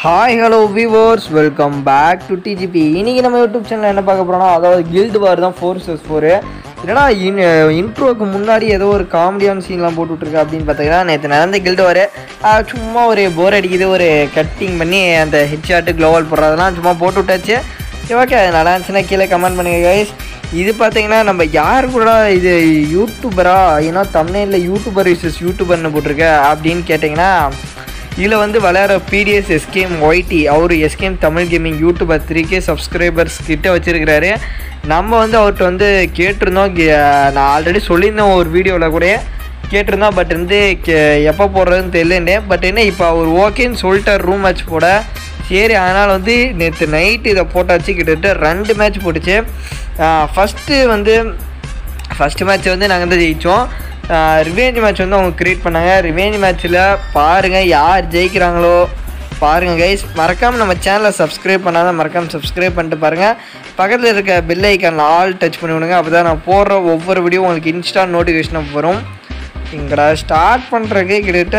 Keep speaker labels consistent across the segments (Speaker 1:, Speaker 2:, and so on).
Speaker 1: Hi hello viewers welcome back to DGP இன்னைக்கு நம்ம YouTube channel என்ன பார்க்க போறோம்னா அதாவது கில்டு வார் தான் ஃபோர் செஸ் ஃபோரு இல்லைனா இன் இன்ட்ரோக்கு முன்னாடி ஏதோ ஒரு காமெடியான சீன்லாம் போட்டு விட்ருக்கா அப்படின்னு பார்த்தீங்கன்னா நேற்று நடந்த கில்டு வார் சும்மா ஒரு போர் அடிக்குது ஒரு கட்டிங் பண்ணி அந்த ஹெட்ஷாட்டு க்ளோவல் போடுறதெல்லாம் சும்மா போட்டு விட்டாச்சு சரி ஓகே அது நல்லா இருந்துச்சுன்னா கீழே கமெண்ட் பண்ணுங்க கைஸ் இது பார்த்தீங்கன்னா நம்ம யார் கூட இது யூடியூபரா ஏன்னா தமிழ்ல யூடியூபர் விசஸ் யூடியூபர்னு போட்டிருக்க அப்படின்னு கேட்டிங்கன்னா இதில் வந்து விளையாடுற பிடிஎஸ் எஸ்கேம் ஒய்டி அவர் எஸ்கேம் தமிழ் gaming YouTuber three K subscribers கிட்ட வச்சிருக்கிறாரு நம்ம வந்து அவர்கிட்ட வந்து கேட்டிருந்தோம் கே- நான் ஆல்ரெடி சொல்லியிருந்தேன் ஒரு வீடியோவில் கூட கேட்டிருந்தோம் பட் வந்து கே எப்போ போடுறதுன்னு தெரியலேன் பட் என்ன இப்போ அவர் ஓகேன்னு சொல்லிட்டார் ரூம் மேட்ச் போட சரி அதனால் வந்து நேற்று நைட்டு இதை போட்டாச்சு கிட்டத்தட்ட ரெண்டு மேட்ச் போட்டுச்சு ஃபஸ்ட்டு வந்து ஃபஸ்ட்டு மேட்ச் வந்து நாங்கள் வந்து ஜெயித்தோம் ரிவேஞ்ச் மேட்ச் வந்து அவங்க க்ரியேட் பண்ணாங்க ரிவேஞ்ச் மேட்ச்சில் பாருங்கள் யார் ஜெயிக்கிறாங்களோ பாருங்கள் கைஸ் மறக்காமல் நம்ம சேனலை சப்ஸ்கிரைப் பண்ணாதான் மறக்காமல் சப்ஸ்கிரைப் பண்ணிட்டு பாருங்கள் பக்கத்தில் இருக்க பெல் ஐக்கானில் ஆல் டச் பண்ணி விடுங்க அப்போ தான் நான் போடுற ஒவ்வொரு வீடியோ உங்களுக்கு இன்ஸ்டா நோட்டிஃபிகேஷன் வரும் இங்கடா ஸ்டார்ட் பண்ணுறதுக்கு கிட்டத்தட்ட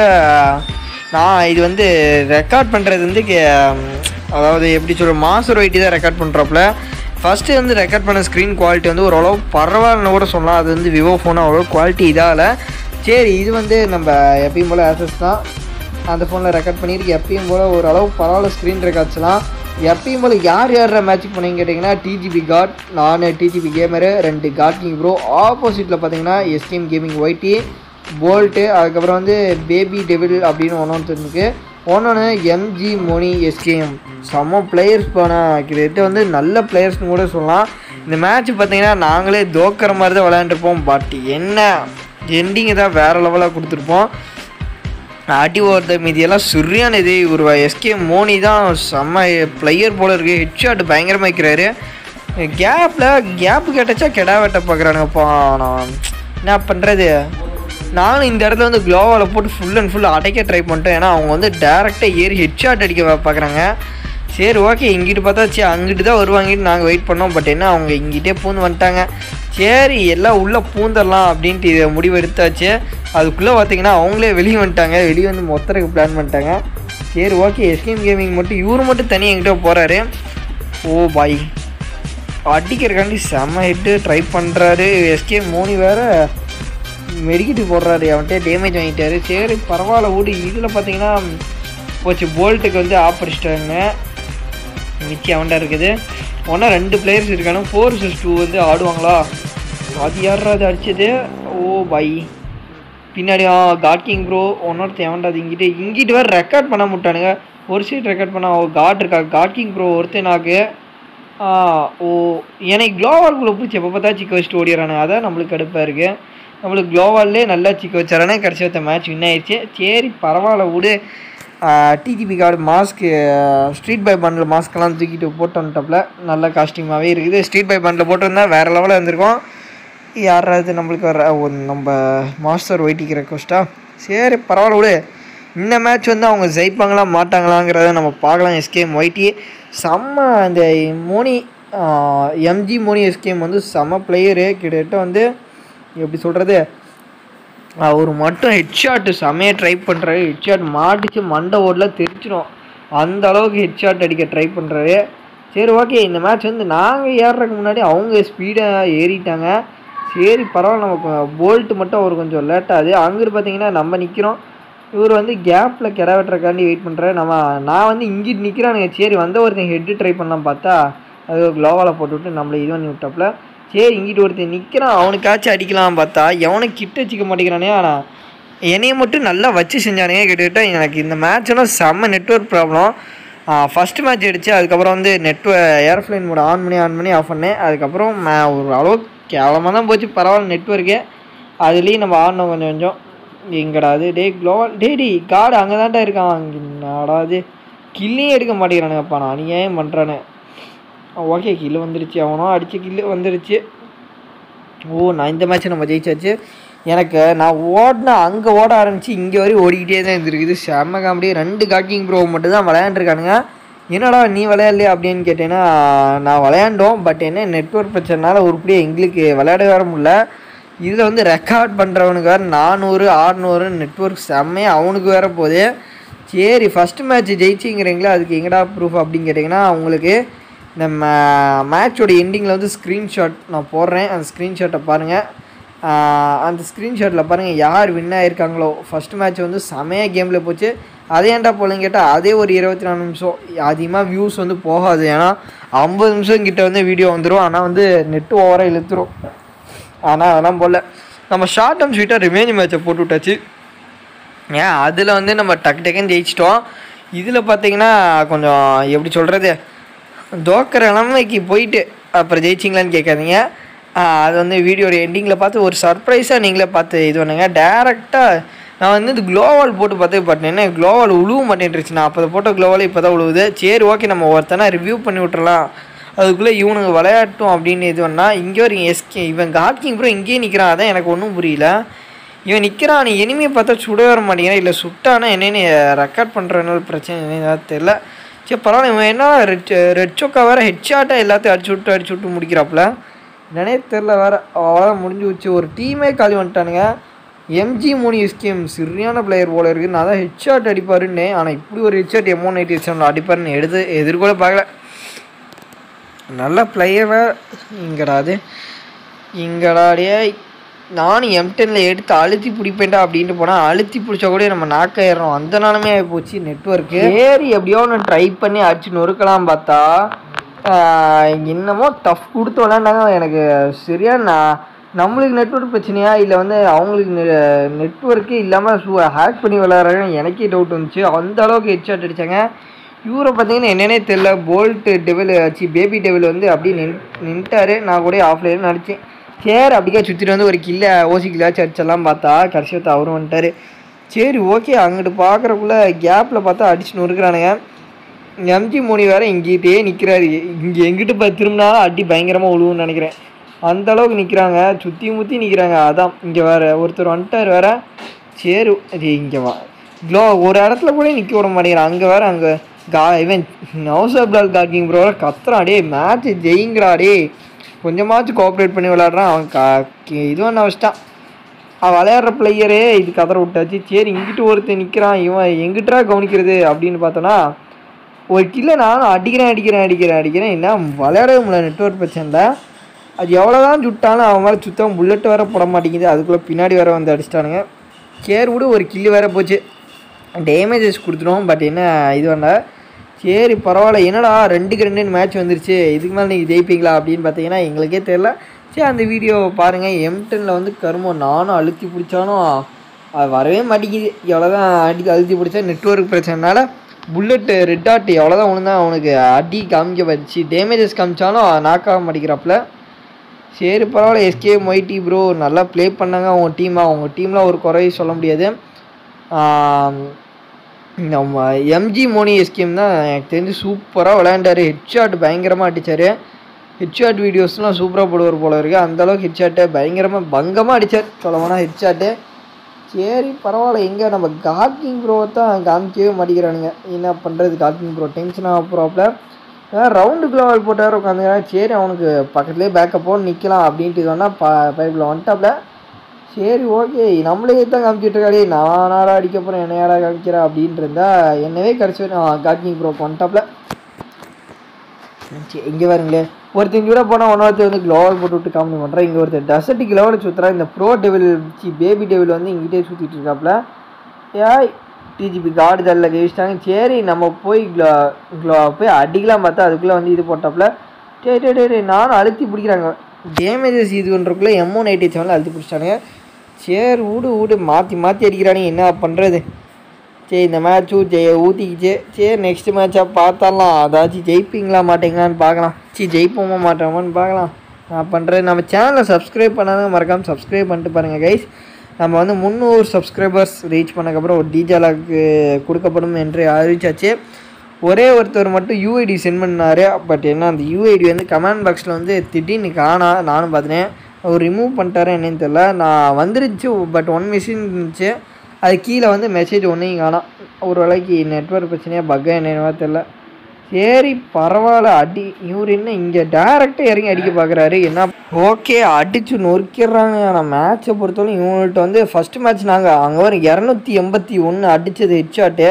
Speaker 1: நான் இது வந்து ரெக்கார்ட் பண்ணுறது வந்து கே- அதாவது எப்படி சொல்ற மாஸ்டர் ஒயிட்டி தான் ரெக்கார்ட் பண்ணுறாப்புல ஃபஸ்ட்டு வந்து ரெக்கார்ட் பண்ண ஸ்க்ரீன் குவாலிட்டி வந்து ஓரளவு பரவாயில்லன்னு கூட சொல்லலாம் அது வந்து விவோ ஃபோன் அவ்வளோ குவாலிட்டி இதாகல சரி இது வந்து நம்ம எப்பயும் போல் ஆசஸ் தான் அந்த ஃபோனில் ரெக்கார்ட் பண்ணியிருக்கு எப்பயும் போல் ஓரளவு பரவாயில்ல ஸ்க்ரீன் ரெக்கார்ட்ஸ்லாம் எப்பயும் போல் யார் யார் மேட்ச் பண்ணீங்க கேட்டிங்கன்னா டிஜிபி காட் நான் டிஜிபி கேமரு ரெண்டு காட் கிங் ப்ரோ ஆப்போசிட்டில் பார்த்தீங்கன்னா எஸ்டிஎம் கேமிங் ஒய்டி போல்ட்டு அதுக்கப்புறம் வந்து பேபி டெவில் அப்படின்னு ஒன்று ஒன்று இருக்கு ஒன்று எம்ஜி மோனி எஸ்கேஎம் செம்ம பிளேயர்ஸ் போனால் கிட்டத்தட்ட வந்து நல்ல பிளேயர்ஸ்னு கூட சொல்லலாம் இந்த மேட்ச் பார்த்தீங்கன்னா நாங்களே தோக்கிற மாதிரி தான் விளையாண்டுருப்போம் பட் என்ன எண்டிங்கை தான் வேறு லெவலாக கொடுத்துருப்போம் அடி ஓடுற மீதியெல்லாம் சுரியான இது ஒரு எஸ்கே மோனி தான் செம்ம பிளேயர் போல இருக்கு ஹெட்ஷாட் பயங்கரமாக வைக்கிறாரு கேப்பில் கேப்பு கேட்டச்சா கெடா வெட்ட பார்க்குறானுங்கப்பா நான் என்ன பண்ணுறது நானும் இந்த இடத்துல வந்து க்ளோவால் போட்டு ஃபுல் அண்ட் ஃபுல் அடைக்க ட்ரை பண்ணிட்டேன் ஏன்னா அவங்க வந்து டேரெக்டாக ஏறி ஹெட்ஷாட் அடிக்க பார்க்குறாங்க சரி ஓகே இங்கிட்டு பார்த்தா சரி அங்கிட்டு தான் வருவாங்கன்னு நாங்கள் வெயிட் பண்ணோம் பட் என்ன அவங்க இங்கிட்டே பூந்து வந்துட்டாங்க சரி எல்லாம் உள்ளே பூந்துடலாம் அப்படின்ட்டு இதை முடிவு எடுத்தாச்சு அதுக்குள்ளே பார்த்தீங்கன்னா அவங்களே வெளியே வந்துட்டாங்க வெளியே வந்து மொத்தருக்கு பிளான் பண்ணிட்டாங்க சரி ஓகே எஸ்கேம் கேமிங் மட்டும் இவரு மட்டும் தனியாக எங்கிட்ட போகிறாரு ஓ பாய் அடிக்கிறக்காண்டி செம்ம ஹிட்டு ட்ரை பண்ணுறாரு எஸ்கே மோனி வேற மெடிக்கிட்டு போடுறாரு அவன்கிட்ட டேமேஜ் வாங்கிட்டாரு சரி பரவாயில்ல ஓடி இதில் பார்த்தீங்கன்னா போச்சு போல்ட்டுக்கு வந்து ஆப்பரிச்சிட்டாங்க மிச்சி அவன்டா இருக்குது ஒன்றா ரெண்டு பிளேயர்ஸ் இருக்கானு ஃபோர் சிக்ஸ் டூ வந்து ஆடுவாங்களா அது யாரா அது அடிச்சது ஓ பை பின்னாடி ஆ காட் கிங் ப்ரோ ஒன்னொருத்தன் எவன்டா அது இங்கிட்டு இங்கிட்டு வேறு ரெக்கார்ட் பண்ண முட்டானுங்க ஒரு சைடு ரெக்கார்ட் பண்ண ஓ காட் இருக்கா காட் கிங் ப்ரோ ஒருத்தனாக்கு ஆ ஓ எனக்கு க்ளோவால்குள்ளே பிடிச்சி எப்போ பார்த்தா சிக்க வச்சுட்டு ஓடிடுறானுங்க அதான் நம்மளுக்கு கடுப்பாக இருக்குது நம்மளுக்கு க்ளோவால்லே நல்லா சிக்க வச்சாரானே கடைசி வச்ச மேட்ச் வின் ஆயிடுச்சு சரி பரவாயில்ல விடு டிடிபி கார்டு மாஸ்க்கு ஸ்ட்ரீட் பை பண்டில் மாஸ்க்கெல்லாம் தூக்கிட்டு போட்டு வந்துட்டப்பல நல்ல காஸ்டியூமாகவே இருக்குது ஸ்ட்ரீட் பை பண்டில் போட்டிருந்தா வேறு லெவலில் இருந்திருக்கும் யாராவது நம்மளுக்கு வர ஓ, நம்ம மாஸ்டர் ஒயிட்டிக்கு ரெக்வஸ்ட்டா சரி பரவாயில்ல விடு இந்த மேட்ச் வந்து அவங்க ஜெயிப்பாங்களா மாட்டாங்களாங்கிறத நம்ம பார்க்கலாம் எஸ்கேம் ஒயிட்டி செம்ம அந்த மோனி எம்ஜி மோனி எஸ்கேம் வந்து செம்ம பிளேயரு கிட்டத்தட்ட வந்து எப்படி சொல்கிறது அவர் மட்டும் ஹெட்ஷாட்டு செமையாக ட்ரை பண்ணுறாரு ஹெட்ஷாட் மாட்டிச்சு மண்டை ஓடல தெரிச்சிடும் அந்த அளவுக்கு ஹெட்ஷாட் அடிக்க ட்ரை பண்ணுறாரு சரி ஓகே இந்த மேட்ச் வந்து நாங்கள் ஏறுறதுக்கு முன்னாடி அவங்க ஸ்பீடாக ஏறிட்டாங்க சரி பரவாயில்ல நமக்கு போல்ட் மட்டும் அவர் கொஞ்சம் லேட் ஆகுது அங்கிட்டு பார்த்தீங்கன்னா நம்ம நிற்கிறோம் இவர் வந்து கேப்பில் கிட வெட்டுறக்காண்டி வெயிட் பண்ணுறாரு நம்ம நான் வந்து இங்கிட்டு நிற்கிறானுங்க சரி வந்த ஒருத்தன் ஹெட்டு ட்ரை பண்ணலாம் பார்த்தா அது க்ளோவால் போட்டுவிட்டு நம்மளை இது பண்ணி விட்டாப்புல சரி இங்கிட்டு ஒருத்தன் நிற்கிறான் அவனுக்காச்சும் அடிக்கலாம் பார்த்தா எவனும் கிட்ட வச்சுக்க மாட்டேங்கிறானே ஆனால் என்னைய மட்டும் நல்லா வச்சு செஞ்சானுங்க கிட்டத்தட்ட எனக்கு இந்த மேட்ச்லாம் செம்ம நெட்ஒர்க் ப்ராப்ளம் ஃபஸ்ட்டு மேட்ச் அடிச்சு அதுக்கப்புறம் வந்து நெட்வொ ஏர்ஃப்ளைன் மோட் ஆன் பண்ணி ஆன் பண்ணி ஆஃப் பண்ணேன் அதுக்கப்புறம் மே- ஒரு அளவுக்கு கேவலமாக தான் போச்சு பரவாயில்ல நெட்ஒர்க்கே அதுலேயும் நம்ம ஆடணும் கொஞ்சம் கொஞ்சம் எங்கடா அது டே க்ளோவல் டே டி காடு அங்கே தான்டா இருக்கான் அங்கே நாடாது கில்லையும் எடுக்க மாட்டேங்கிறானுங்கப்பா நான் அநியாயம் பண்ணுறானே ஓகே கில்லு வந்துருச்சு அவனும் அடித்த கில்லு வந்துருச்சு ஓ நான் இந்த மேட்ச் நம்ம ஜெயிச்சாச்சு எனக்கு நான் ஓடின அங்கே ஓட ஆரம்பிச்சு இங்கே வரையும் ஓடிக்கிட்டே தான் இருந்திருக்குது செம்ம காமெடி ரெண்டு காக்கிங் ப்ரோ மட்டும் தான் விளையாண்டுருக்கானுங்க என்னடா நீ விளையாடலையா அப்படின்னு கேட்டேன்னா நான் விளையாண்டோம் பட் என்ன நெட்ஒர்க் பிரச்சனைனால உருப்படியாக எங்களுக்கு விளையாட வர முடியல இதில் வந்து ரெக்கார்ட் பண்ணுறவனுக்கு வேறு நானூறு ஆறுநூறு நெட்ஒர்க் செம்மையாக அவனுக்கு வேற போகுது சரி ஃபஸ்ட்டு மேட்ச் ஜெயிச்சிங்கிறீங்களா அதுக்கு எங்கடா ப்ரூஃப் அப்படின்னு கேட்டிங்கன்னா உங்களுக்கு இந்த மேட்சோட எண்டிங்கில் வந்து ஸ்க்ரீன்ஷாட் நான் போடுறேன் அந்த ஸ்க்ரீன்ஷாட்டை பாருங்கள் அந்த ஸ்க்ரீன்ஷாட்டில் பாருங்கள் யார் வின் ஆயிருக்காங்களோ ஃபஸ்ட் மேட்ச் வந்து செமையாக கேமில் போச்சு அதே ஏன்டா போலன்னு கேட்டால் அதே ஒரு இருபத்தி நாலு நிமிஷம் அதிகமாக வியூஸ் வந்து போகாது ஏன்னா ஐம்பது நிமிஷம் கிட்ட வந்து வீடியோ வந்துடும் ஆனால் வந்து நெட்டு ஓவராக இழுத்துரும் ஆனால் அதெல்லாம் போடல நம்ம ஷார்ட் அண்ட் ஸ்வீட்டாக ரிவேஞ்ச் மேட்சை போட்டு விட்டாச்சு ஏன் அதில் வந்து நம்ம டக்கு டக்குன்னு ஜெயிச்சிட்டோம் இதில் பார்த்தீங்கன்னா கொஞ்சம் எப்படி சொல்கிறது தோக்கிற நிலைமைக்கு போயிட்டு அப்புறம் ஜெயிச்சிங்களான்னு கேட்காதீங்க ஆஹ் அது வந்து வீடியோட எண்டிங்கில் பார்த்து ஒரு சர்ப்ரைஸாக நீங்களே பார்த்து இது பண்ணுங்க டேரெக்டாக நான் வந்து இந்த க்ளோவால் போட்டு பார்த்து பட் என்ன க்ளோவால் உழுவ மாட்டேன்ருச்சு நான் அப்போ போட்ட க்ளோவால் இப்போ தான் உழுவுது சரி ஓகே நம்ம ஒருத்தனா ரிவ்யூ பண்ணி விட்டுறலாம் அதுக்குள்ளே இவனுங்க விளையாட்டும் அப்படின்னு இது பண்ணால் இங்கே ஒரு எஸ்கே இவன் காட்கிங் ப்ரோ இங்கேயே நிற்கிறான் அதான் எனக்கு ஒன்றும் புரியல இவன் நிற்கிறான் நீ எனிமையை பார்த்தா சுட வர மாட்டேங்கிறான் இல்லை சுட்டானா என்னென்னு ரெக்கார்ட் பண்ணுறனால பிரச்சனை என்னன்னு தெரியல சரி பரவாயில்ல இவன் என்ன ரெட் ரெட் சொக்கா வேறு ஹெட்ஷாட்டாக எல்லாத்தையும் அடிச்சு விட்டு அடிச்சு விட்டு முடிக்கிறாப்புல என்னன்னே தெரில வேறு அவ்வளோதான் முடிஞ்சு வச்சு ஒரு டீமே காலி வந்துட்டானுங்க எம்ஜி மூணு எஸ்கேம் சரியான பிளேயர் போல இருக்குது நான் தான் ஹெட்ஷாட் அடிப்பாருன்னு ஆனால் இப்படி ஒரு ஹெட்ஷாட் எம்ஓ நைட் ஹெட்ஷாட் அடிப்பாருன்னு எடுத்து எதிர்கொள்ள பார்க்கல நல்ல பிளேயரை இங்கடாது இங்கடாடியே நானும் எம்டெனில் எடுத்து அழுத்தி பிடிப்பேன்டா அப்படின்ட்டு போனால் அழுத்தி பிடிச்சா கூட நம்ம நாக்காயிடுறோம் அந்த நாளுமே போச்சு நெட்ஒர்க்கு சரி எப்படியோ ஒன்று ட்ரை பண்ணி அடிச்சு நொறுக்கலாம் பார்த்தா ஆஹ் என்னமோ டஃப் கொடுத்து விளாண்டாங்க எனக்கு சரியா நான் நம்மளுக்கு நெட்ஒர்க் பிரச்சனையா இல்லை வந்து அவங்களுக்கு நெட்ஒர்க்கே இல்லாமல் சூ ஹேக் பண்ணி விளாட்றாங்கன்னு எனக்கே டவுட் வந்துச்சு அந்த அளவுக்கு ஹெட்ஷாட் அடித்தாங்க இவரை பார்த்தீங்கன்னா என்னன்னே தெரில போல்ட் டெவில் ஆச்சு பேபி டெவில் வந்து அப்படியே நின் நின்ட்டாரு நான் கூட ஆஃப்லைன் நினச்சேன் சரி அப்படிக்கா சுற்றிட்டு வந்து ஒரு கில்ல ஓசி கில்லாச்சும் அடிச்செல்லாம் பார்த்தா கடைசி வந்து அவரும் வந்துட்டாரு சரி ஓகே அங்கிட்டு பார்க்குறக்குள்ள கேப்பில் பார்த்தா அடிச்சு நொறுக்குறானுங்க எம்ஜி மோனி வேற இங்கிட்டே நிற்கிறாரு இங்கே எங்கிட்டு இப்போ திரும்பினாலும் அடி பயங்கரமாக உழுவுன்னு நினைக்கிறேன் அந்த அளவுக்கு நிற்கிறாங்க சுற்றி முற்றி நிற்கிறாங்க அதான் இங்கே வேற ஒருத்தர் வந்துட்டார் வேற சரி இது இங்கே வா க்ளோ ஒரு இடத்துல கூட நிற்க விட மாட்டேங்கிறான் அங்கே வேற அங்கே கா இவன் நவசப்லால் காக்கிங் ப்ரோ கத்துறான் டே மேட்ச் ஜெயிங்கிறா டே கொஞ்சமாச்சும் கோஆப்ரேட் பண்ணி விளாட்றான் அவன் கா கி- இது பண்ண வச்சிட்டான் அவன் விளையாடுற பிளேயரே இது கதற விட்டாச்சு சரி இங்கிட்டு ஒருத்தன் நிற்கிறான் இவன் எங்கிட்டா கவனிக்கிறது அப்படின்னு பார்த்தோன்னா ஒரு கில்ல நானும் அடிக்கிறேன் அடிக்கிறேன் அடிக்கிறேன் அடிக்கிறேன் என்ன விளையாடவே முடியல நெட்ஒர்க் பிரச்சனை அது எவ்வளோ தான் சுட்டாலும் அவன் மேலே சுத்தம் புல்லட் வேற போட மாட்டேங்குது அதுக்குள்ளே பின்னாடி வேற வந்து அடிச்சிட்டானுங்க கேர் விட ஒரு கில்லு வேற போச்சு டேமேஜஸ் கொடுத்துரும் பட் என்ன இது வேண்டாம் சரி பரவாயில்ல என்னடா ரெண்டுக்கு ரெண்டு மேட்ச் வந்துருச்சு இதுக்கு மேலே நீங்கள் ஜெயிப்பீங்களா அப்படின்னு பார்த்தீங்கன்னா எங்களுக்கே தெரில சரி அந்த வீடியோ பாருங்கள் எம்டனில் வந்து கருமம் நானும் அழுத்தி பிடிச்சாலும் அது வரவே மாட்டேங்குது எவ்வளோதான் அடி அழுத்தி பிடிச்சா நெட்ஒர்க் பிரச்சனைனால புல்லட்டு ரெட் டாட் எவ்வளோதான் ஒன்று தான் அவனுக்கு அடி காமிக்க வச்சு டேமேஜஸ் காமிச்சாலும் நாக்காக மாட்டேங்கிறாப்புல சரி பரவாயில்ல எஸ்கே மொய்டி ப்ரோ நல்லா ப்ளே பண்ணாங்க அவங்க டீம் அவங்க டீமில் ஒரு குறையும் சொல்ல முடியாது ஆம், நம்ம எம்ஜி மோனி எஸ்கேம் தான் எனக்கு தெரிஞ்சு சூப்பராக விளையாண்டாரு ஹெட்ஷாட் பயங்கரமாக அடித்தார் ஹெட்ஷாட் வீடியோஸ்லாம் சூப்பராக போடுவார் போல இருக்குது அந்தளவுக்கு ஹெட்ஷாட்டை பயங்கரமாக பங்கமாக அடித்தார் சொல்ல போனால் ஹெட்ஷாட்டு சரி பரவாயில்ல எங்கே நம்ம கார்கிங் ப்ரோவை தான் காமிக்கவே மாட்டேங்கிறானுங்க என்ன பண்ணுறது கார்கிங் ப்ரோ டென்ஷன் ஆக ப்ராப்ள ரவுண்டு க்ளோவல் போட்டார் உட்காந்துக்கிறான் சரி அவனுக்கு பக்கத்துலேயே பேக்கப்போ நிற்கலாம் அப்படின்ட்டு சொன்னால் ப பைப்பில் வந்துட்டாப்ல சரி ஓகே நம்மளே தான் காமிச்சிட்டு இருக்காடே நானாடா அடிக்க போகிறேன் என்னையாடா காமிக்கிறா அப்படின்ட்டு இருந்தா என்னவே கிடச்சி கார்கிங் ப்ரோ வந்துட்டாப்ல சரி இங்கே பாருங்களே ஒருத்தன் கூட போனால் ஒன்னொருத்தர் வந்து க்ளோவல் போட்டு விட்டு காமெடி பண்ணுறான் இங்கே ஒருத்தர் டசர்ட்டி க்ளோவல் சுற்றுறா இந்த ப்ரோ டெவில் சி பேபி டெவில் வந்து இங்கிட்டே சுற்றிட்டு இருக்காப்புல ஏய் டிஜிபி காடு தள்ள ஜெயிச்சிட்டாங்க சரி நம்ம போய் க்ளோ க்ளோ போய் அடிக்கலாம் பார்த்தா அதுக்குள்ளே வந்து இது போட்டாப்புல டே டே டே டே நானும் அழுத்தி பிடிக்கிறாங்க டேமேஜஸ் இது பண்ணுறக்குள்ளே எம்ஓ நைட்டி செவனில் அழுத்தி பிடிச்சிட்டானுங்க சரி விடு விடு மாற்றி மாற்றி அடிக்கிறானுங்க என்ன பண்ணுறது சரி இந்த மேட்ச்சும் ஜெய ஊற்றிக்கிச்சு சரி நெக்ஸ்ட் மேட்சாக பார்த்தாலாம் அதாச்சும் ஜெயிப்பீங்களா மாட்டீங்களான்னு பார்க்கலாம் சரி ஜெயிப்போமா மாட்டோமான்னு பார்க்கலாம் நான் பண்ணுறது நம்ம சேனலை சப்ஸ்கிரைப் பண்ணாதான் மறக்காமல் சப்ஸ்கிரைப் பண்ணிட்டு பாருங்கள் கைஸ் நம்ம வந்து முந்நூறு சப்ஸ்கிரைபர்ஸ் ரீச் பண்ணக்கப்புறம் ஒரு டிஜாலாக்கு கொடுக்கப்படும் என்று அறிவிச்சாச்சு ஒரே ஒருத்தர் மட்டும் யூஐடி சென்ட் பண்ணார் பட் என்ன அந்த யூஐடி வந்து கமெண்ட் பாக்ஸில் வந்து திடீர்னு காணா நானும் பார்த்துனேன் அவர் ரிமூவ் பண்ணிட்டாரா என்னன்னு தெரில நான் வந்துருச்சு பட் ஒன் மிஷின் இருந்துச்சு அது கீழே வந்து மெசேஜ் ஒன்றையும் காணோம் ஒரு வேளைக்கு நெட்ஒர்க் பிரச்சனையாக பக்கா என்னவா தெரில சரி பரவாயில்ல அடி இவர் என்ன இங்கே டேரெக்டாக இறங்கி அடிக்க பார்க்குறாரு என்ன ஓகே அடிச்சு நொறுக்கிடுறாங்க ஆனால் மேட்சை பொறுத்தவரைக்கும் இவங்கள்ட்ட வந்து ஃபஸ்ட்டு மேட்ச் நாங்கள் அங்கே வர இரநூத்தி எண்பத்தி ஒன்று அடித்தது ஹெட்ஷாட்டு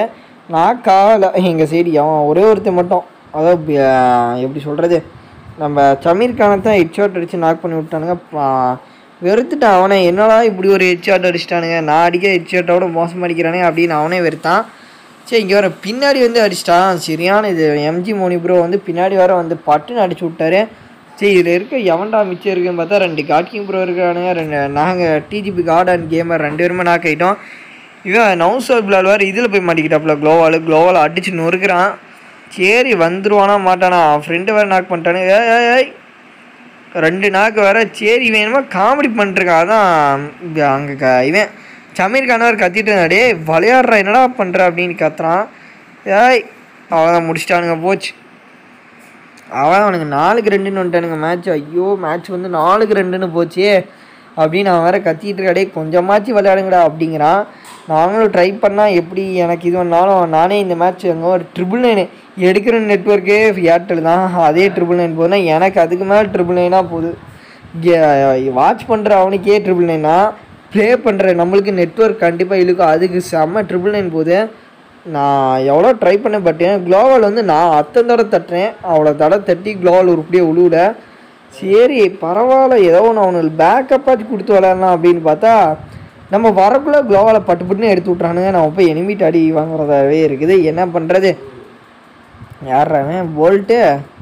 Speaker 1: நான் கால எங்கள் சைடு அவன் ஒரே ஒருத்தன் மட்டும் அதாவது பி- ஆஹ் எப்படி சொல்கிறது நம்ம சமீர் கானை தான் ஹெட் ஷாட் அடித்து நாக் பண்ணி விட்டானுங்க பா- வெறுத்துட்டான் அவனை என்னடா இப்படி ஒரு ஹெட் ஷாட் அடிச்சிட்டானுங்க நான் அடிக்க ஹெட் ஷாட்டோட மோசம் அடிக்கிறானே அப்படின்னு அவனே வெறுத்தான் சரி இங்கே வர பின்னாடி வந்து அடிச்சிட்டான் சரியான இது எம்ஜி மோனி ப்ரோ வந்து பின்னாடி வர வந்து பட்டுன்னு அடிச்சு விட்டாரு சரி இதில் இருக்க எவன்டா மிச்சம் இருக்குன்னு பார்த்தா ரெண்டு காட்கிங் ப்ரோ இருக்கிறானுங்க ரெண்டு நாங்கள் டிஜிபி கார்ட் அண்ட் கேமர் ரெண்டு பேருமே நாக் ஆகிட்டோம் இவன் நவுசர் பிளால் வேறு இதில் போய் மாட்டிக்கிட்டாப்புல க்ளோவால் க்ளோவால் அடிச்சு நொறுக்குறான் சரி வந்துருவானா மாட்டானா அவன் ஃப்ரெண்டு வேறு நாக் பண்ணிட்டானு ஏய் ஏய், ஏய் ரெண்டு நாக்கு வேற சரி வேணுமா காமெடி பண்ணிருக்கான் அதான் அங்கே க இவன் சமீர் கானவர் கத்திட்டு இருந்தா, டேய் விளையாடுற என்னடா பண்ணுற அப்படின்னு கத்துறான் ஏய் அவன் முடிச்சிட்டானுங்க போச்சு அவன் அவனுக்கு நாலுக்கு ரெண்டுன்னு வந்துட்டானுங்க மேட்ச் ஐயோ மேட்ச் வந்து நாலுக்கு ரெண்டுன்னு போச்சே அப்படின்னு அவன் வேற கத்திட்டு இருக்கா டேய் கொஞ்சமாச்சு விளையாடுங்கடா அப்படிங்கிறான் நாங்களும் ட்ரை பண்ணால் எப்படி எனக்கு இது பண்ணாலும் நானே இந்த மேட்ச் அங்கே ஒரு ட்ரிபிள் நைனு எடுக்கிற நெட்ஒர்க்கே ஏர்டெல் தான் அதே ட்ரிபிள் நைன் போதுனா எனக்கு அதுக்கு மேலே ட்ரிபிள் நைனாக போகுது வாட்ச் பண்ணுற அவனுக்கே ட்ரிபிள் நைனா ப்ளே பண்ணுற நம்மளுக்கு நெட்ஒர்க் கண்டிப்பாக இழுக்கும் அதுக்கு செம்ம ட்ரிபிள் நைன் போகுது நான் எவ்வளோ ட்ரை பண்ணேன் பட் க்ளோவல் வந்து நான் அத்தனை தடவை தட்டுறேன் அவ்வளோ தடவை தட்டி க்ளோவல் உருப்படியே உழுவுல சரி பரவாயில்ல ஏதோ ஒன்று அவனுக்கு பேக்கப்பாச்சு கொடுத்து விளையாடலாம் அப்படின்னு பார்த்தா நம்ம வரக்குள்ளே க்ளோவால் பட்டு பட்டுன்னு எடுத்து விட்றானுங்க நம்ம போய் எனிமிட் அடி வாங்குறதாவே இருக்குது என்ன பண்ணுறது யார் அவன் போல்ட்டு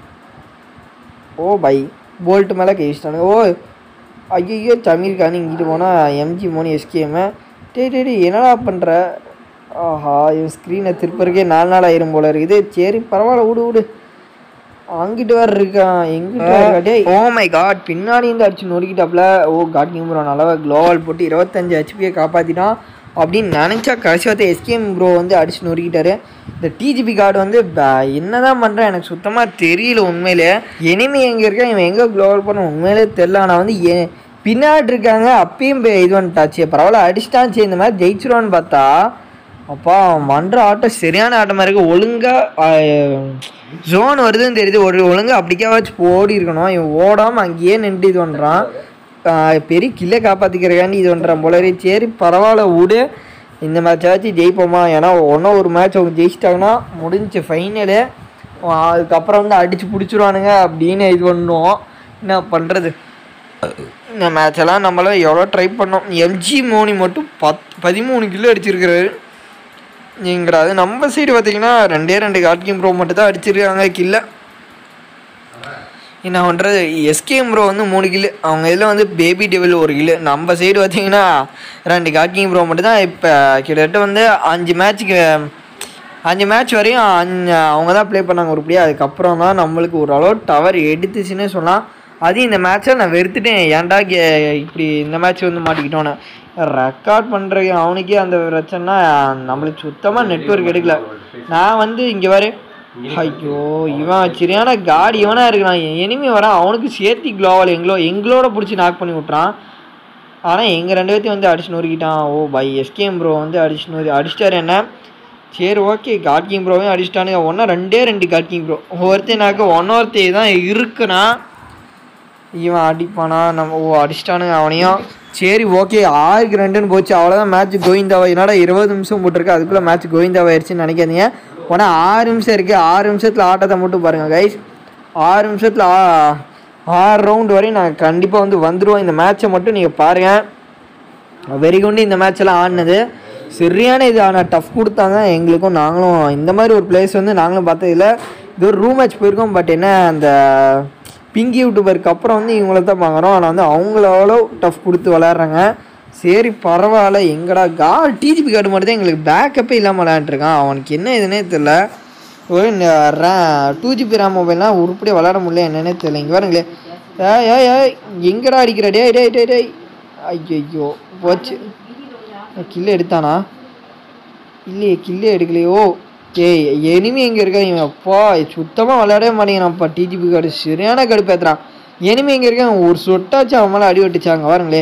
Speaker 1: ஓ பை போல்ட்டு மேலே கை வச்சிட்டானுங்க ஓ ஐயோ சமீர் கான் இங்கிட்டு போனால் எம்ஜி மோனி எஸ்கேமு டேய் டேய் டேய், என்னடா பண்ணுற ஆஹா இவன் ஸ்க்ரீனை திருப்பறக்கே நாலு நாள் ஆயிரும் போல இருக்குது சரி பரவாயில்ல விடு விடு அங்கிட்டு வேற இருக்கான் எங்கிட்ட இருக்கா டேய் ஓ மை காட் பின்னாடி இருந்து அடிச்சு நொறுக்கிட்டாப்ல ஓ காட் நியூமரோ நல்லா க்ளோவால் போட்டு இருபத்தஞ்சு ஹெச்பியை காப்பாற்றிட்டான் அப்படின்னு நினச்சா கடைசி வார்த்தை எஸ்கேஎம் ப்ரோ வந்து அடிச்சு நொறுக்கிட்டாரு இந்த டிஜிபி கார்டு வந்து ப- என்னதான் பண்ணுறேன் எனக்கு சுத்தமாக தெரியல உண்மையிலே எனிமி எங்கே இருக்கா இவன் எங்கே க்ளோவல் பண்ண உண்மையிலே தெரில ஆனால் வந்து ஏ பின்னாடி இருக்காங்க அப்பயும் பே- இது வந்துட்டாச்சு பரவாயில்ல அடிச்சிட்டான் சரி இந்த மாதிரி ஜெயிச்சிருவான்னு பார்த்தா அப்பா அவன் பண்ணுற ஆட்டம் சரியான ஆட்டமாக இருக்குது ஒழுங்காக ஜோன் வருதுன்னு தெரியுது ஒரு ஒழுங்கா அப்படிக்கா வச்சு ஓடி இருக்கணும் இவன் ஓடாமல் அங்கேயே நின்று இது பண்ணுறான் பெரிய கில்லை காப்பாற்றிக்கிறக்காண்டி இது பண்ணுறான் போல இருக்கு. சரி பரவாயில்ல விடு இந்த மேட்சாச்சும் ஜெயிப்போமா ஏன்னா ஒன்றும் ஒரு மேட்ச் அவங்க ஜெயிச்சிட்டாங்கன்னா முடிஞ்சு ஃபைனலு அதுக்கப்புறம் வந்து அடித்து பிடிச்சிருவானுங்க அப்படின்னு இது பண்ணுவோம் என்ன பண்ணுறது இந்த மேட்செல்லாம் நம்மளாம் எவ்வளோ ட்ரை பண்ணோம் எம்ஜி மோனி மட்டும் பத் பதிமூணு கிலோ அடிச்சிருக்கிறாரு நீங்கடா அது நம்ம சைடு பார்த்தீங்கன்னா ரெண்டே ரெண்டு காட்கிங் ப்ரோ மட்டும் தான் அடிச்சிருக்காங்க கில்ல என்ன பண்ணுறது எஸ்கேஎம் ப்ரோ வந்து மூணு கில்லு அவங்க இதில் வந்து பேபி டெவில் ஒரு கில்லு நம்ம சைடு பார்த்தீங்கன்னா ரெண்டு காட்கிங் ப்ரோ மட்டும் தான் இப்போ கிட்டத்தட்ட வந்து அஞ்சு மேட்ச்சுக்கு அஞ்சு மேட்ச் வரையும் அஞ்சு அவங்க தான் ப்ளே பண்ணாங்க உருப்படியாக அதுக்கப்புறம் தான் நம்மளுக்கு ஓரளவு டவர் எடுத்துச்சுன்னே சொல்லலாம் அதையும் இந்த மேட்ச்சை நான் வெறுத்துட்டேன் ஏன்டா கே இப்படி இந்த மேட்ச் வந்து மாட்டிக்கிட்டோன்னு ரெக்கார்ட் பண்ணுற அவனுக்கே அந்த பிரச்சனைனா நம்மளுக்கு சுத்தமாக நெட்வொர்க் எடுக்கல நான் வந்து இங்கே வர ஐயோ இவன் சரியான காடி இவனாக இருக்கிறான் எனிமி வரான் அவனுக்கு சேர்த்தி க்ளோவால் எங்களோ எங்களோட பிடிச்சி நாக் பண்ணி விட்றான் ஆனால் எங்கள் ரெண்டு பேர்த்தையும் வந்து அடிச்சு நொறுக்கிட்டான் ஓ பை எஸ்கேஎம் ப்ரோ வந்து அடிச்சு நொறு அடிச்சிட்டாரு என்ன சரி ஓகே காட்கிங் ப்ரோவையும் அடிச்சிட்டானுங்க ஒன்றா ரெண்டே ரெண்டு காட்கிங் ப்ரோ ஒருத்தனாக்க ஒன் ஒருத்தே தான் இருக்குன்னா இவன் அடிப்பானா நம்ம ஓ அடிச்சிட்டானுங்க அவனையும் சரி ஓகே ஆறுக்கு ரெண்டுன்னு போச்சு அவ்வளோதான் மேட்ச் கோவிந்தாவா என்னடா இருபது நிமிஷம் போட்டிருக்கு அதுக்குள்ளே மேட்ச் கோவிந்தாவாயிருச்சுன்னு நினைக்காதீங்க உடனே ஆறு நிமிஷம் இருக்குது ஆறு நிமிஷத்தில் ஆட்டத்தை மட்டும் பாருங்கள் கைஸ் ஆறு நிமிஷத்தில் ஆ- ஆறு ரவுண்ட் வரையும் நான் கண்டிப்பாக வந்து வந்துடுவோம் இந்த மேட்ச்சை மட்டும் நீங்கள் பாருங்கள் வெரி குண்டு இந்த மேட்ச் எல்லாம் ஆடினது சரியான இது ஆனால் டஃப் கொடுத்தாங்க எங்களுக்கும் நாங்களும் இந்த மாதிரி ஒரு பிளேஸ் வந்து நாங்களும் பார்த்ததில்ல இது ஒரு ரூம் மேட்ச் போயிருக்கோம் பட் என்ன அந்த பிங்கி யூடியூபருக்கு அப்புறம் வந்து இவங்கள தான் பார்க்குறோம் ஆனால் வந்து அவங்கள அவ்வளோ டஃப் கொடுத்து விளையாடுறாங்க சரி பரவாயில்ல எங்கடா கால் டிஜிபி கார்டு மட்டும் தான் எங்களுக்கு பேக்கப்பே இல்லாமல் விளையாண்டுருக்கான் அவனுக்கு என்ன இதுன்னே தெரில ஒரு டூ ஜிபி ரேம் மொபைல்லாம் உருப்படியாக விளையாட முடியல என்னன்னே தெரியல இங்கே பாருங்களே ஏய் ஏய் ஏய் எங்கடா அடிக்கிற டேய் டேய் டேய் டேய் ஐயோ போச்சு கில்லு எடுத்தானா இல்லையே கில்லே எடுக்கலையோ ஏய் எனிமி எங்கே இருக்கா இவன் அப்பா சுத்தமாக விளையாடவே மாட்டேங்கிறான்ப்பா டிஜிபி கார்டு சரியான கடுப்பேத்துறான் எனிமி எங்கே இருக்கான் ஒரு சொட்டாச்சும் அவன் மேலே அடி வெட்டுச்சாங்க பாருங்களே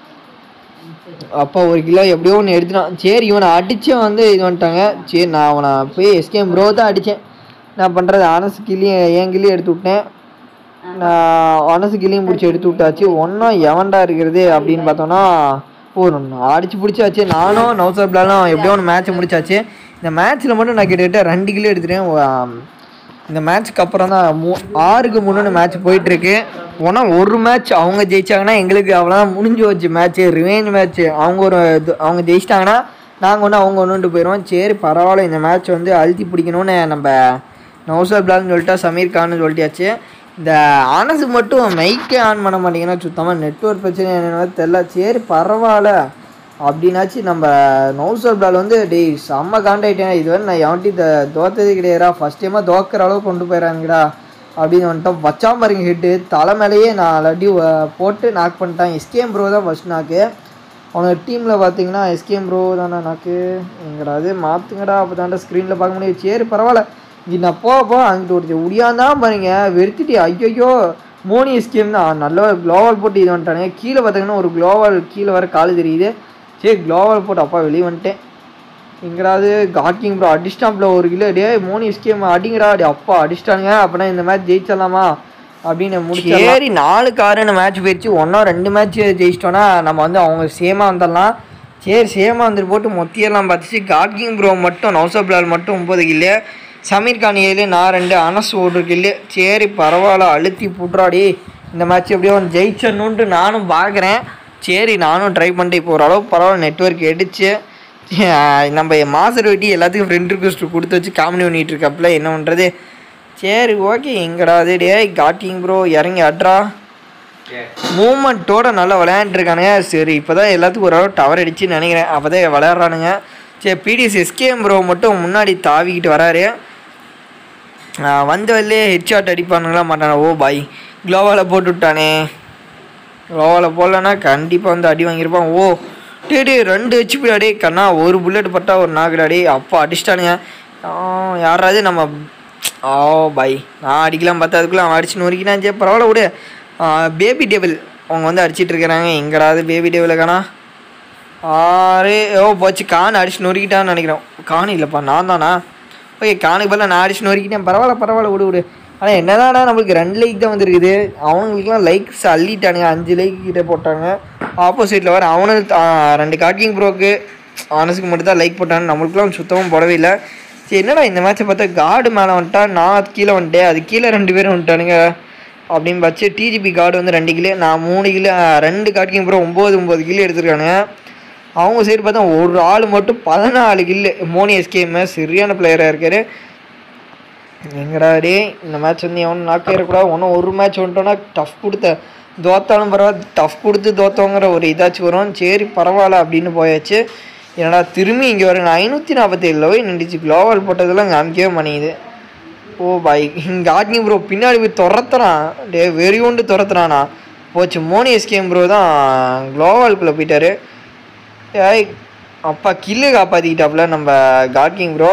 Speaker 1: அப்பா ஒரு கிலோ எப்படியோ ஒன்று எடுத்துட்டான் சரி இவனை அடித்து வந்து இது பண்ணிட்டாங்க சரி நான் அவனை போய் எஸ்கேம் ப்ரோ தான் அடித்தேன் நான் பண்ணுறது அனசு கிளியும் என் கிளியும் எடுத்து விட்டேன் நான் அனசு கிளியும் பிடிச்சி எடுத்து விட்டாச்சு ஒன்றும் எவன்டா இருக்கிறது அப்படின்னு பார்த்தோன்னா ஒரு அடிச்சு பிடிச்சாச்சு நானும் நௌசர் பிளாலும் எப்படியோ ஒன்று மேட்ச்சை முடிச்சாச்சு இந்த மேட்ச்சில் மட்டும் நான் கிட்டத்தட்ட ரெண்டு கிலோ எடுத்துட்டேன் ஆம், இந்த மேட்ச்க்கு அப்புறம் தான் மூ ஆறுக்கு மூணுன்னு மேட்ச் போயிட்டுருக்கு ஒன்றா ஒரு மேட்ச் அவங்க ஜெயிச்சாங்கன்னா எங்களுக்கு அவ்வளோதான் முடிஞ்சு வச்சு மேட்ச்சு ரிவேஞ்ச் மேட்ச்சு அவங்க ஒரு இது அவங்க ஜெயிச்சிட்டாங்கன்னா நாங்கள் ஒன்று அவங்க ஒன்றுட்டு போயிடுவோம் சரி பரவாயில்ல இந்த மேட்ச் வந்து அழுத்தி பிடிக்கணும்னு நம்ம நௌசர் பிளாக்னு சொல்லிட்டா சமீர் கான்னு சொல்லிட்டாச்சு இந்த ஆனஸ் மட்டும் மைக்கே ஆன் பண்ண மாட்டேங்கன்னா சுத்தமாக நெட்ஒர்க் பிரச்சனை என்னென்னு தெரில சரி பரவாயில்ல அப்படின்னாச்சு நம்ம நௌசர் பிளால் வந்து டேய் செம்ம காண்டாயிட்டேன் இதுவரை நான் எவன்ட்டி த தோத்ததே கிடையாதுடா ஃபஸ்ட் டைமாக தோக்கிற அளவுக்கு கொண்டு போயிடறாங்கடா அப்படின்னு வந்துட்டோம் வச்சாம பாருங்க ஹிட்டு தலை மேலேயே நான் அடி போட்டு நாக் பண்ணிட்டான் எஸ்கேஎம் ப்ரோ தான் ஃபஸ்ட் நாக்கு அவனோட டீமில் பார்த்தீங்கன்னா எஸ்கேஎம் ப்ரோ தானே நாக்கு எங்கடா அது மாற்றுங்கடா அப்போ தாண்டா ஸ்க்ரீனில் பார்க்க முடியும் சரி பரவாயில்ல இங்கே நான் போக போக அங்கிட்டு ஒரு உடியாந்தான் பாருங்க வெறுத்துட்டு ஐயோ மோனி எஸ்கேம் தான் நல்ல க்ளோவல் போட்டு இது வந்துட்டானுங்க கீழே பார்த்தீங்கன்னா ஒரு க்ளோவல் கீழே வர காலு தெரியுது சரி க்ளோவல் போட்டு அப்பா வெளியே வந்துட்டேன் எங்கடாவது காக்கிங் ப்ரோ அடிச்சிட்டாப்ல ஒரு கிலோ டே மோனி எஸ்கேம் அடிங்கடா டே அப்பா அடிச்சிட்டானுங்க அப்படின்னா இந்த மேட்ச் ஜெயிச்சிடலாமா அப்படின்னு முடிச்சு சரி நாலு காருன்னு மேட்ச் போயிடுச்சு ஒன்றா ரெண்டு மேட்ச் ஜெயிச்சிட்டோன்னா நம்ம வந்து அவங்க சேமாக வந்துடலாம் சரி சேமாக வந்துட்டு போட்டு மொத்தியெல்லாம் பார்த்துச்சு காட்கிங் ப்ரோ மட்டும் நௌசா பிளால் மட்டும் ஒம்பது கில்லு சமீர் கான் ஏழு நான் ரெண்டு அனஸ் ஒரு கில்லு சரி பரவாயில்ல அழுத்தி புட்றாடி இந்த மேட்ச் எப்படியோ ஜெயிச்சிடணுன்ட்டு நானும் பார்க்குறேன் சரி நானும் ட்ரை பண்ணிட்டு இப்போ ஓரளவு பரவாயில்ல நெட்ஒர்க் எடுச்சு ஆஹ் நம்ம மாஸ்டர் வெட்டி எல்லாத்துக்கும் ஃப்ரெண்ட் ரிக்வஸ்ட் கொடுத்து வச்சு காமெடி பண்ணிட்டு இருக்காப்புல என்ன பண்ணுறது சரி ஓகே எங்கடா அது டேய் காட்டிங் ப்ரோ இறங்கி அட்ரா மூமெண்ட்டோட நல்லா விளையாண்டுருக்கானுங்க சரி இப்போ தான் எல்லாத்துக்கும் ஓரளவு டவர் அடிச்சுன்னு நினைக்கிறேன் அப்போ தான் விளையாடுறானுங்க சரி பிடிஎஸ் எஸ்கேஎம் ப்ரோ மட்டும் முன்னாடி தாவிக்கிட்டு வராரு ஆஹ் வந்த வெளிலே ஹெட்ஷாட் அடிப்பானுங்களா மாட்டானா ஓ பாய் க்ளோவால் போட்டு விட்டானே க்ளோவால் போடலன்னா கண்டிப்பாக வந்து அடி வாங்கியிருப்பான் ஓ டே டே ரெண்டு ஹெச்பி அடே கண்ணா ஒரு புல்லட் பட்டா ஒரு நாக்குடா டே அப்பா அடிச்சிட்டானுங்க ஆ, யாராவது நம்ம ஓ பாய் நான் அடிக்கலாம் பார்த்தா அதுக்குள்ளே அவன் அடிச்சு நொறுக்கினான் சரி பரவாயில்ல விடு பேபி டேபிள் அவங்க வந்து அடிச்சிட்டு இருக்கிறாங்க எங்கடாது பேபி டேபிளை காணா ஆரே ஓ போச்சு கான் அடிச்சு நொறுக்கிட்டான்னு நினைக்கிறேன் கான் இல்லைப்பா நான் தானா ஓகே கானுக்கு பதிலாக நான் அடிச்சு நொறுக்கிட்டேன் பரவாயில்ல பரவாயில்ல விடு விடு ஆனால் என்னதானா நம்மளுக்கு ரெண்டு லைக் தான் வந்துருக்குது அவங்களுக்குலாம் லைக்ஸ் அள்ளிட்டானுங்க அஞ்சு லைக் கிட்ட போட்டாங்க ஆப்போசிட்டில் வர அவனுக்கு ஆ, ரெண்டு காக்கிங் ப்ரோக்கு ஆனஸுக்கு மட்டும் தான் லைக் போட்டாங்க நம்மளுக்குலாம் சுத்தமாக போடவே இல்லை சரி என்னடா இந்த மேட்ச்சை பார்த்தா காடு மேலே வந்துட்டான் நான் கீழே வந்துட்டேன் அது கீழே ரெண்டு பேரும் வந்துட்டானுங்க அப்படின்னு பார்த்து டிஜிபி கார்டு வந்து ரெண்டு கிலோ நான் மூணு கிலோ ரெண்டு காட்டிங் ப்ரோ ஒம்பது ஒம்பது கிலோ எடுத்திருக்கானுங்க அவங்க சைடு பார்த்தா ஒரு ஆள் மட்டும் பதினாலு கில்லு மோனி எஸ்கேம் சரியான பிளேயராக இருக்காரு எங்கடா டே இந்த மேட்ச் வந்து எவனும் நாக்க ஏறக்கூடாது ஒன்றும் ஒரு மேட்ச் வந்துட்டோன்னா டஃப் கொடுத்த தோத்தாலும் பரவாயில்ல டஃப் கொடுத்து தோத்தவங்கிற ஒரு இதாச்சும் வரும் சரி பரவாயில்ல அப்படின்னு போயாச்சு என்னடா திரும்பி இங்கே வர ஐநூற்றி நாற்பத்தேழு போய் நின்றுச்சு க்ளோவல் போட்டதெல்லாம் காமிக்கவே மாட்டேங்குது ஓ பாய் இங்கே ஆட்னி ப்ரோ பின்னாடி போய் துரத்துறான் டே வெறி உண்டு துரத்துறானா போச்சு மோனி எஸ்கேம் ப்ரோ தான் க்ளோவால்குள்ளே போயிட்டாரு ஏய் அப்பா கில்லு காப்பாற்றிக்கிட்டாப்புல நம்ம காட்கிங் ப்ரோ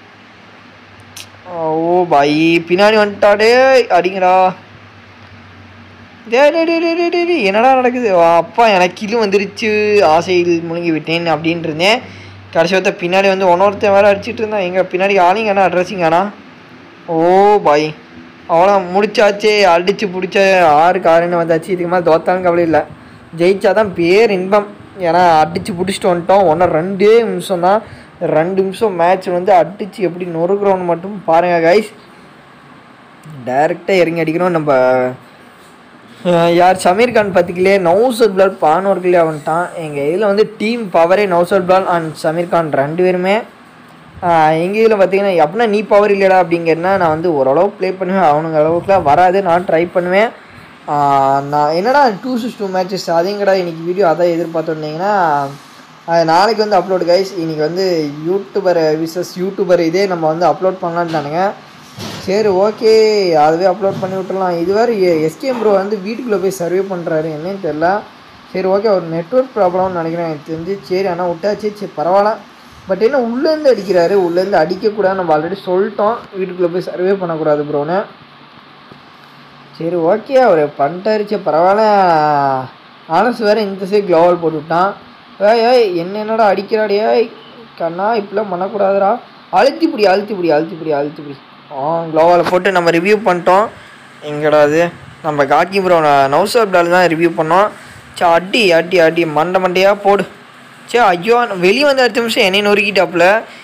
Speaker 1: ஓ பாய் பின்னாடி வந்துட்டாடே அடிங்கடா டே டே டே டே டே, டே டே, என்னடா நடக்குது வா, அப்பா எனக்கு கில்லு வந்துருச்சு ஆசையில் முழுங்கி விட்டேன் அப்படின்ட்டு இருந்தேன் கடைசி ஒருத்த பின்னாடி வந்து ஒன்னொருத்தன் வேறு அடிச்சிட்டு இருந்தான் எங்கள் பின்னாடி ஆளிங்க அண்ணா அட்ரஸிங் அண்ணா ஓ பாய் அவ்வளோ முடிச்சாச்சே அடிச்சு பிடிச்ச ஆறு காருன்னு வந்தாச்சு இதுக்கு மேலே தோத்தாலும் கவலை இல்லை ஜெயிச்சாதான் பேர் இன்பம் ஏன்னா அடிச்சு பிடிச்சிட்டு வந்துட்டோம் ஒன்றா ரெண்டே நிமிஷம் தான் ரெண்டு நிமிஷம் மேட்ச் வந்து அடிச்சு எப்படி நொறுக்குறோன்னு மட்டும் பாருங்க கைஸ் டைரெக்டாக இறங்கி அடிக்கிறோம் நம்ம அஹ் யார் சமீர் கான் பார்த்திக்கலையே நௌசர் பிளால் பானோர்களே வந்துட்டான் எங்கள் இதில் வந்து டீம் பவரே நௌசர் பிளால் அண்ட் சமீர் கான் ரெண்டு பேருமே எங்கள் இதில் பார்த்தீங்கன்னா அப்படின்னா நீ பவர் இல்லைடா அப்படிங்கிறனா நான் வந்து ஓரளவு ப்ளே பண்ணுவேன் அவனுங்க அளவுக்குலாம் வராது நான் ட்ரை பண்ணுவேன் ஆஹ் நான் என்னடா டூ சிக்ஸ் டூ மேட்சஸ் அதைங்கடா இன்றைக்கி வீடியோ அதான் எதிர்பார்த்துருந்தீங்கன்னா அது நாளைக்கு வந்து அப்லோட் கைஸ் இன்றைக்கி வந்து யூடியூபர் விசஸ் யூடியூபர் இதே நம்ம வந்து அப்லோட் பண்ணலான்ட்டானுங்க சரி ஓகே அதுவே அப்லோட் பண்ணி விட்டுறலாம் இது வேறு எஸ்டிஎம் ப்ரோ வந்து வீட்டுக்குள்ளே போய் சர்வே பண்ணுறாரு என்னன்னு தெரில சரி ஓகே ஒரு நெட்ஒர்க் ப்ராப்ளம்னு நினைக்கிறேன் எனக்கு தெரிஞ்சு சரி ஆனால் விட்டாச்சு சரி பரவாயில்ல பட் என்ன உள்ளேருந்து அடிக்கிறாரு உள்ளேருந்து அடிக்கக்கூடாது நம்ம ஆல்ரெடி சொல்லிட்டோம் வீட்டுக்குள்ளே போய் சர்வே பண்ணக்கூடாது ப்ரோன்னு சரி ஓகே அவர் பண்ணிட்டாரு சரி பரவாயில்ல ஆனஸ் வேறு இந்த சைடு க்ளோவல் போட்டு விட்டான் ஏய் ஏய் என்ன என்னடா அடிக்கிறாடி ஏய் கண்ணா இப்படிலாம் பண்ணக்கூடாதுடா அழுத்தி பிடி அழுத்தி பிடி அழுத்தி பிடி அழுத்தி பிடி ஆ க்ளோவால் போட்டு நம்ம ரிவ்யூ பண்ணிட்டோம் எங்கடா அது நம்ம காக்கி ப்ரோ நௌசர் டால் தான் ரிவ்யூ பண்ணோம் சே அடி அடி அடி மண்டை மண்டையாக போடு சே ஐயோ வெளியே வந்து அடுத்த நிமிஷம் என்னை நொறுக்கிட்டாப்புல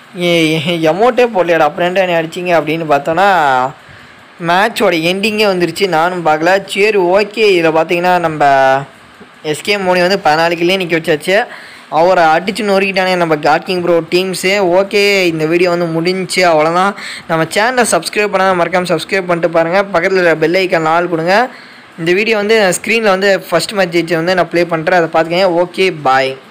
Speaker 1: எமௌண்ட்டே போடலையாடா அப்புறம் என்ன அடிச்சிங்க அப்படின்னு பார்த்தோன்னா மேட்சோட எண்டிங்கே வந்துருச்சு நானும் பார்க்கல சரி ஓகே இதில் பார்த்தீங்கன்னா நம்ம எஸ்கே மோனி வந்து பதினாலுக்குள்ளே நிற்க வச்சாச்சு அவரை அடிச்சு நொறுக்கிட்டானே நம்ம god king bro teams okay இந்த வீடியோ வந்து முடிஞ்சுச்சு அவ்வளோதான் நம்ம சேனலை சப்ஸ்கிரைப் பண்ணால் மறக்காமல் சப்ஸ்கிரைப் பண்ணிட்டு பாருங்கள் பக்கத்தில் பெல் ஐக்கான் நாள் கொடுங்க இந்த வீடியோ வந்து ஸ்க்ரீனில் வந்து ஃபஸ்ட் மேட்ச் ஜெயிச்சு வந்து நான் ப்ளே பண்ணுறேன் அதை பார்த்துக்கங்க ஓகே பாய்